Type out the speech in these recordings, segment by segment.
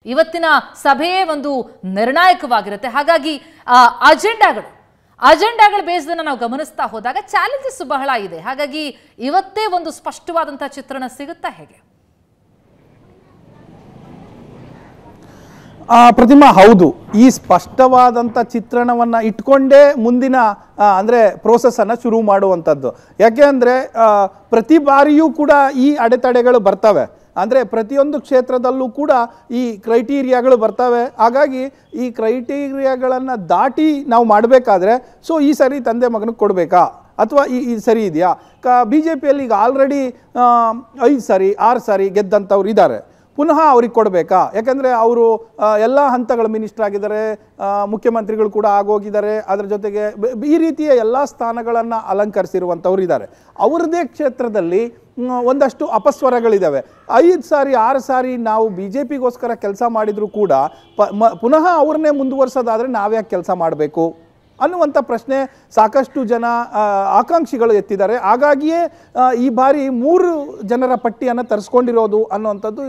ಇವತ್ತಿನ ಸಭೆಯೇ ಒಂದು ನಿರ್ಣಾಯಕವಾಗಿರುತ್ತೆ ಹಾಗಾಗಿ ಆ, ಅಜೆಂಡಾಗಳು ಅಜೆಂಡಾಗಳ ಬೇಸ್ದನ್ನು ನಾವು ಗಮನಿಸ್ತಾ ಹೋದಾಗ ಚಾಲೆಂಜಸ್ ಬಹಳ ಇದೆ ಹಾಗಾಗಿ ಇವತ್ತೇ ಒಂದು ಸ್ಪಷ್ಟವಾದಂತಹ ಚಿತ್ರಣ ಸಿಗುತ್ತಾ ಹೇಗೆ ಆ, ಪ್ರತಿಮಾ ಹೌದು ಈ ಸ್ಪಷ್ಟವಾದಂಥ ಚಿತ್ರಣವನ್ನು ಇಟ್ಕೊಂಡೇ ಮುಂದಿನ ಆ, ಅಂದ್ರೆ ಪ್ರೋಸೆಸ್ ಅನ್ನ ಶುರು ಮಾಡುವಂಥದ್ದು ಯಾಕೆ ಅಂದ್ರೆ ಆ, ಪ್ರತಿ ಬಾರಿಯೂ ಕೂಡ ಈ ಅಡೆತಡೆಗಳು ಬರ್ತವೆ ಅಂದ್ರೆ ಪ್ರತಿಯೊಂದು ಕ್ಷೇತ್ರದಲ್ಲೂ ಕೂಡ ಈ ಕ್ರೈಟೀರಿಯಾಗಳು ಬರ್ತವೆ ಹಾಗಾಗಿ ಈ ಕ್ರೈಟೀರಿಯಾಗಳನ್ನು ದಾಟಿ ನಾವು ಮಾಡಬೇಕಾದ್ರೆ ಸೊ ಈ ಸರಿ ತಂದೆ ಮಗನಿಗೆ ಕೊಡಬೇಕಾ ಅಥವಾ ಈ ಈ ಸರಿ ಇದೆಯಾ ಕ ಬಿ ಜೆ ಪಿಯಲ್ಲಿ ಈಗ ಆಲ್ರೆಡಿ ಐದು ಸಾರಿ ಆರು ಸಾರಿ ಗೆದ್ದಂಥವ್ರು ಇದ್ದಾರೆ ಪುನಃ ಅವ್ರಿಗೆ ಕೊಡಬೇಕಾ ಯಾಕಂದರೆ ಅವರು ಎಲ್ಲ ಹಂತಗಳ ಮಿನಿಸ್ಟರ್ ಆಗಿದ್ದಾರೆ ಆ, ಮುಖ್ಯಮಂತ್ರಿಗಳು ಕೂಡ ಆಗೋಗಿದ್ದಾರೆ ಅದರ ಜೊತೆಗೆ ಬ- ಈ ರೀತಿಯ ಎಲ್ಲ ಸ್ಥಾನಗಳನ್ನು ಅಲಂಕರಿಸಿರುವಂಥವ್ರು ಇದ್ದಾರೆ ಅವ್ರದ್ದೇ ಕ್ಷೇತ್ರದಲ್ಲಿ ಮ್, ಒಂದಷ್ಟು ಅಪಸ್ವರಗಳಿದ್ದಾವೆ ಐದು ಸಾರಿ ಆರು ಸಾರಿ ನಾವು ಬಿ ಜೆ ಪಿಗೋಸ್ಕರ ಕೆಲಸ ಮಾಡಿದರೂ ಕೂಡ ಪ ಮ- ಪುನಃ ಅವ್ರನ್ನೇ ಮುಂದುವರ್ಸೋದಾದರೆ ನಾವ್ಯಾಕೆ ಕೆಲಸ ಮಾಡಬೇಕು ಅನ್ನುವಂಥ ಪ್ರಶ್ನೆ ಸಾಕಷ್ಟು ಜನ ಆ, ಆಕಾಂಕ್ಷಿಗಳು ಎತ್ತಿದ್ದಾರೆ ಹಾಗಾಗಿಯೇ ಆ, ಈ ಬಾರಿ ಮೂರು ಜನರ ಪಟ್ಟಿಯನ್ನು ತರಿಸ್ಕೊಂಡಿರೋದು ಅನ್ನುವಂಥದ್ದು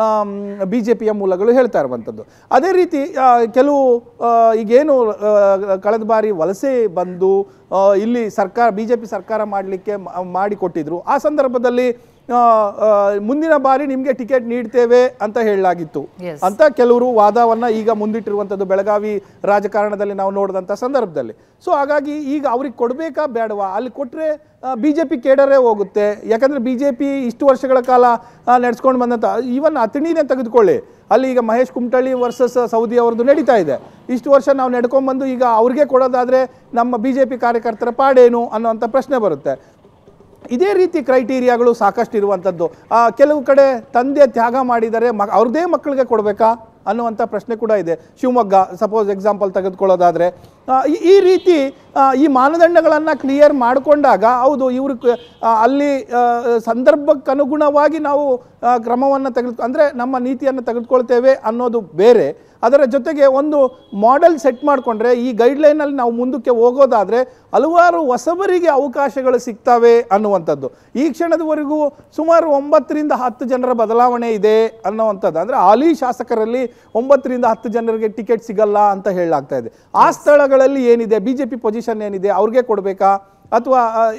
ಬಿ ಜೆ ಪಿಯ ಮೂಲಗಳು ಹೇಳ್ತಾ ಇರುವಂಥದ್ದು ಅದೇ ರೀತಿ ಆ, ಕೆಲವು ಆ, ಈಗೇನು ಆ, ಕಳೆದ ಬಾರಿ ವಲಸೆ ಬಂದು ಆ, ಇಲ್ಲಿ ಸರ್ಕಾರ ಬಿ ಜೆ ಪಿ ಸರ್ಕಾರ ಮಾಡಲಿಕ್ಕೆ ಮಾಡಿಕೊಟ್ಟಿದ್ರು ಆ ಸಂದರ್ಭದಲ್ಲಿ ಆ, ಆ, ಮುಂದಿನ ಬಾರಿ ನಿಮಗೆ ಟಿಕೆಟ್ ನೀಡ್ತೇವೆ ಅಂತ ಹೇಳಲಾಗಿತ್ತು Yes. ಅಂತ ಕೆಲವರು ವಾದವನ್ನ ಈಗ ಮುಂದಿಟ್ಟಿರುವಂಥದ್ದು ಬೆಳಗಾವಿ ರಾಜಕಾರಣದಲ್ಲಿ ನಾವು ನೋಡಿದಂಥ ಸಂದರ್ಭದಲ್ಲಿ ಸೊ ಹಾಗಾಗಿ ಈಗ ಅವ್ರಿಗೆ ಕೊಡಬೇಕಾ ಬೇಡವಾ ಅಲ್ಲಿ ಕೊಟ್ಟರೆ ಬಿ ಜೆ ಪಿ ಕೇಡರೇ ಹೋಗುತ್ತೆ ಯಾಕಂದರೆ ಬಿ ಜೆ ಪಿ ಇಷ್ಟು ವರ್ಷಗಳ ಕಾಲ ನಡೆಸ್ಕೊಂಡು ಬಂದಂಥ ಈವನ್ ಅತಣಿನೇ ತೆಗೆದುಕೊಳ್ಳಿ ಅಲ್ಲಿ ಈಗ ಮಹೇಶ್ ಕುಮಟಳ್ಳಿ ವರ್ಸಸ್ ಸೌದಿ ಅವ್ರದ್ದು ನಡೀತಾ ಇದೆ ಇಷ್ಟು ವರ್ಷ ನಾವು ನಡ್ಕೊಂಡ್ಬಂದು ಈಗ ಅವ್ರಿಗೆ ಕೊಡೋದಾದರೆ ನಮ್ಮ ಬಿ ಜೆ ಪಿ ಕಾರ್ಯಕರ್ತರ ಪಾಡೇನು ಅನ್ನೋಂಥ ಪ್ರಶ್ನೆ ಬರುತ್ತೆ ಇದೇ ರೀತಿ ಕ್ರೈಟೀರಿಯಾಗಳು ಸಾಕಷ್ಟು ಇರುವಂಥದ್ದು ಆ, ಕೆಲವು ಕಡೆ ತಂದೆ ತ್ಯಾಗ ಮಾಡಿದರೆ ಮ ಅವ್ರದ್ದೇ ಮಕ್ಕಳಿಗೆ ಕೊಡಬೇಕಾ ಅನ್ನುವಂಥ ಪ್ರಶ್ನೆ ಕೂಡ ಇದೆ ಶಿವಮೊಗ್ಗ ಸಪೋಸ್ ಎಕ್ಸಾಂಪಲ್ ತೆಗೆದುಕೊಳ್ಳೋದಾದರೆ ಆ, ಈ- ಈ ರೀತಿ ಆ, ಈ ಮಾನದಂಡಗಳನ್ನು ಕ್ಲಿಯರ್ ಮಾಡಿಕೊಂಡಾಗ ಹೌದು ಇವರು ಅಲ್ಲಿ ಆ, ಸಂದರ್ಭಕ್ಕನುಗುಣವಾಗಿ ನಾವು ಕ್ರಮವನ್ನು ತೆಗೆದು ಅಂದರೆ ನಮ್ಮ ನೀತಿಯನ್ನು ತೆಗೆದುಕೊಳ್ತೇವೆ ಅನ್ನೋದು ಬೇರೆ ಅದರ ಜೊತೆಗೆ ಒಂದು ಮಾಡೆಲ್ ಸೆಟ್ ಮಾಡಿಕೊಂಡ್ರೆ ಈ ಗೈಡ್ಲೈನಲ್ಲಿ ನಾವು ಮುಂದಕ್ಕೆ ಹೋಗೋದಾದರೆ ಹಲವಾರು ಹೊಸಬರಿಗೆ ಅವಕಾಶಗಳು ಸಿಗ್ತವೆ ಅನ್ನುವಂಥದ್ದು ಈ ಕ್ಷಣದವರೆಗೂ ಸುಮಾರು ಒಂಬತ್ತರಿಂದ ಹತ್ತು ಜನರ ಬದಲಾವಣೆ ಇದೆ ಅನ್ನುವಂಥದ್ದು ಅಂದರೆ ಹಾಲಿ ಶಾಸಕರಲ್ಲಿ ಒಂಬತ್ತರಿಂದ ಹತ್ತು ಜನರಿಗೆ ಟಿಕೆಟ್ ಸಿಗಲ್ಲ ಅಂತ ಹೇಳಲಾಗ್ತಾ ಇದೆ ಆ ಸ್ಥಳಗಳಲ್ಲಿ ಏನಿದೆ ಬಿ ಜೆ ಪಿ ಪೊಸಿಷನ್ ಏನಿದೆ ಅವ್ರಿಗೆ ಕೊಡಬೇಕಾ ಅಥವಾ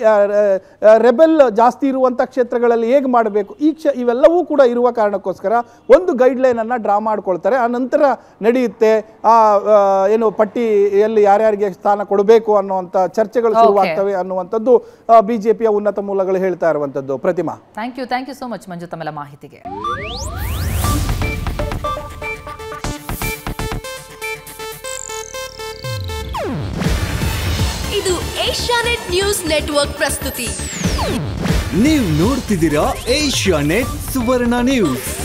ರೆಬೆಲ್ ಜಾಸ್ತಿ ಇರುವಂಥ ಕ್ಷೇತ್ರಗಳಲ್ಲಿ ಹೇಗೆ ಮಾಡಬೇಕು ಈ ಕ್ಷ ಇವೆಲ್ಲವೂ ಕೂಡ ಇರುವ ಕಾರಣಕ್ಕೋಸ್ಕರ ಒಂದು ಗೈಡ್ಲೈನನ್ನು ಡ್ರಾ ಮಾಡ್ಕೊಳ್ತಾರೆ ಆ ನಂತರ ನಡೆಯುತ್ತೆ ಆ ಆ, ಏನು ಪಟ್ಟಿಯಲ್ಲಿ ಯಾರ್ಯಾರಿಗೆ ಸ್ಥಾನ ಕೊಡಬೇಕು ಅನ್ನುವಂಥ ಚರ್ಚೆಗಳು Okay. ಶುರುವಾಗ್ತವೆ ಅನ್ನುವಂಥದ್ದು ಬಿ ಜೆ ಪಿಯ ಉನ್ನತ ಮೂಲಗಳು ಹೇಳ್ತಾ ಇರುವಂಥದ್ದು Pratima thank you thank you so much Manju ತಮ್ಮೆಲ್ಲ ಮಾಹಿತಿಗೆ ಇದು ಏಷ್ಯಾನೆಟ್ ನ್ಯೂಸ್ ನೆಟ್ವರ್ಕ್ ಪ್ರಸ್ತುತಿ ನೀವು ನೋಡ್ತಿದ್ದೀರಾ ಏಷ್ಯಾ ನೆಟ್ ಸುವರ್ಣ ನ್ಯೂಸ್